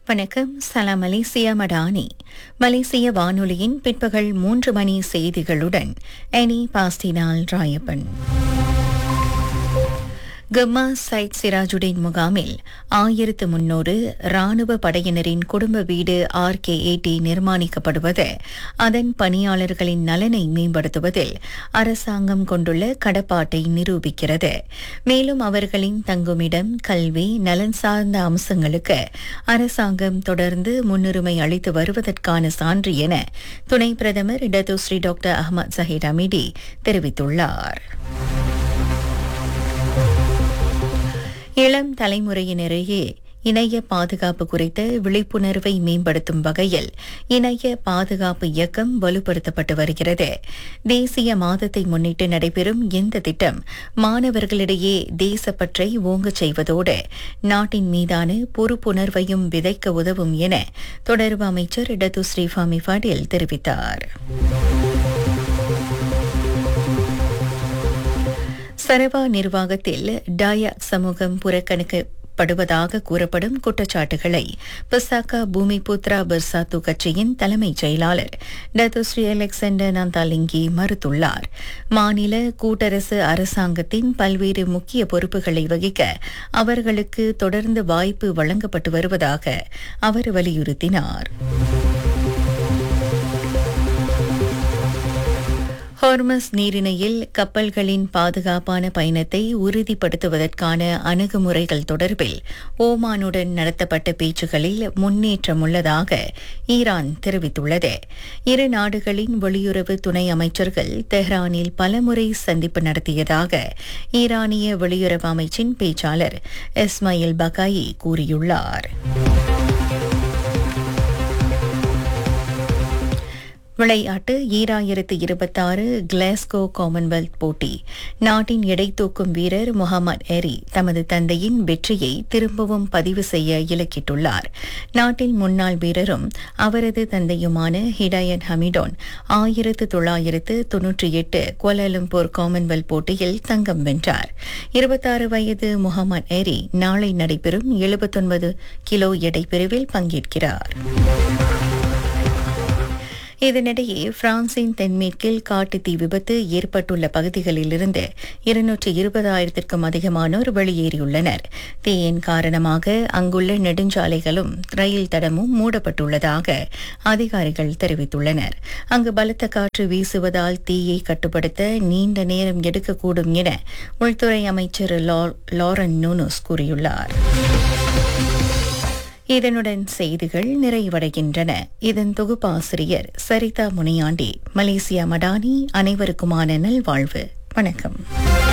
வணக்கம் சலாம் மலேசியா மடானி மலேசிய வானொலியின் பிற்பகல் மூன்று மணி செய்திகளுடன் எனி பாஸ்டினால் ராயப்பன் கம்மா சைட் சிராஜுடின் முகாமில் ஆயிரத்து முன்னூறு ராணுவ படையினரின் குடும்ப வீடு ஆர்கேஏடி நிர்மாணிக்கப்படுவது அதன் பணியாளர்களின் நலனை மேம்படுத்துவதில் அரசாங்கம் கொண்டுள்ள கடப்பாட்டை நிரூபிக்கிறது மேலும் அவர்களின் தங்குமிடம் கல்வி நலன் சார்ந்த அம்சங்களுக்கு அரசாங்கம் தொடர்ந்து முன்னுரிமை அளித்து வருவதற்கான சான்று என துணை பிரதமர் டத்துஸ்ரீ டாக்டர் அஹமத் ஜஹீர் அமிடி தெரிவித்துள்ளார் இளம் தலைமுறையினரையே இணைய பாதுகாப்பு குறித்த விழிப்புணர்வை மேம்படுத்தும் வகையில் இணைய பாதுகாப்பு இயக்கம் வலுப்படுத்தப்பட்டு வருகிறது தேசிய மாதத்தை முன்னிட்டு நடைபெறும் இந்த திட்டம் மாணவர்களிடையே தேசப்பற்றை ஓங்கச் செய்வதோடு நாட்டின் மீதான பொறுப்புணர்வையும் விதைக்க உதவும் என தொடர்பு அமைச்சர் டத்து ஸ்ரீஃபாமி ஃபடில் தெரிவித்தார் சரவா நிர்வாகத்தில் டாயா சமூகம் புறக்கணிக்க படுவதாக கூறப்படும் குற்றச்சாட்டுகளை பிசாக்கா பூமிபுத்ரா பிர்சாத்து கட்சியின் தலைமைச் செயலாளர் டத்துஸ்ரீ அலெக்சாண்டர் நந்தாலிங்கி மறுத்துள்ளார் மாநில கூட்டரசு அரசாங்கத்தின் பல்வேறு முக்கிய பொறுப்புகளை வகிக்க அவர்களுக்கு தொடர்ந்து வாய்ப்பு வழங்கப்பட்டு வருவதாக அவர் வலியுறுத்தினார் ஹார்மஸ் நீரிணையில் கப்பல்களின் பாதுகாப்பான பயணத்தை உறுதிப்படுத்துவதற்கான அணுகுமுறைகள் தொடர்பில் ஓமானுடன் நடத்தப்பட்ட பேச்சுகளில் முன்னேற்றம் உள்ளதாக ஈரான் தெரிவித்துள்ளது இரு நாடுகளின் வெளியுறவு துணை அமைச்சர்கள் தெஹ்ரானில் பலமுறை சந்திப்பு நடத்தியதாக ஈரானிய வெளியுறவு அமைச்சின் பேச்சாளர் இஸ்மாயில் பகாயி கூறியுள்ளார் விளையாட்டு ஈராயிரத்து இருபத்தாறு கிளாஸ்கோ காமன்வெல்த் போட்டி நாட்டின் எடை தூக்கும் வீரர் முகமது எரி தமது தந்தையின் வெற்றியை திரும்பவும் பதிவு செய்ய இலக்கிட்டுள்ளார் நாட்டின் முன்னாள் வீரரும் அவரது தந்தையுமான ஹிடாயன் ஹமிடோன் ஆயிரத்து தொள்ளாயிரத்து தொன்னூற்றி எட்டு கோலாலம்பூர் காமன்வெல்த் போட்டியில் தங்கம் வென்றார் இருபத்தாறு வயது முகமது எரி நாளை நடைபெறும் எழுபத்தொன்பது கிலோ எடை பிரிவில் பங்கேற்கிறார் இதனிடையே பிரான்சின் தென்மேற்கில் காட்டுத்தீ விபத்து ஏற்பட்டுள்ள பகுதிகளிலிருந்து இருநூற்றி இருபதாயிரத்திற்கும் அதிகமானோர் வெளியேறியுள்ளனர் தீயின் காரணமாக அங்குள்ள நெடுஞ்சாலைகளும் ரயில் தடமும் மூடப்பட்டுள்ளதாக அதிகாரிகள் தெரிவித்துள்ளனர் அங்கு பலத்த காற்று வீசுவதால் தீயை கட்டுப்படுத்த நீண்ட நேரம் எடுக்கக்கூடும் என உள்துறை அமைச்சர் லாரன் நூனோஸ் கூறியுள்ளார் இதனுடன் செய்திகள் நிறைவடைகின்றன இதன் தொகுப்பாசிரியர் சரிதா முனியாண்டி மலேசியா மடானி அனைவருக்குமான நல்வாழ்வு வணக்கம்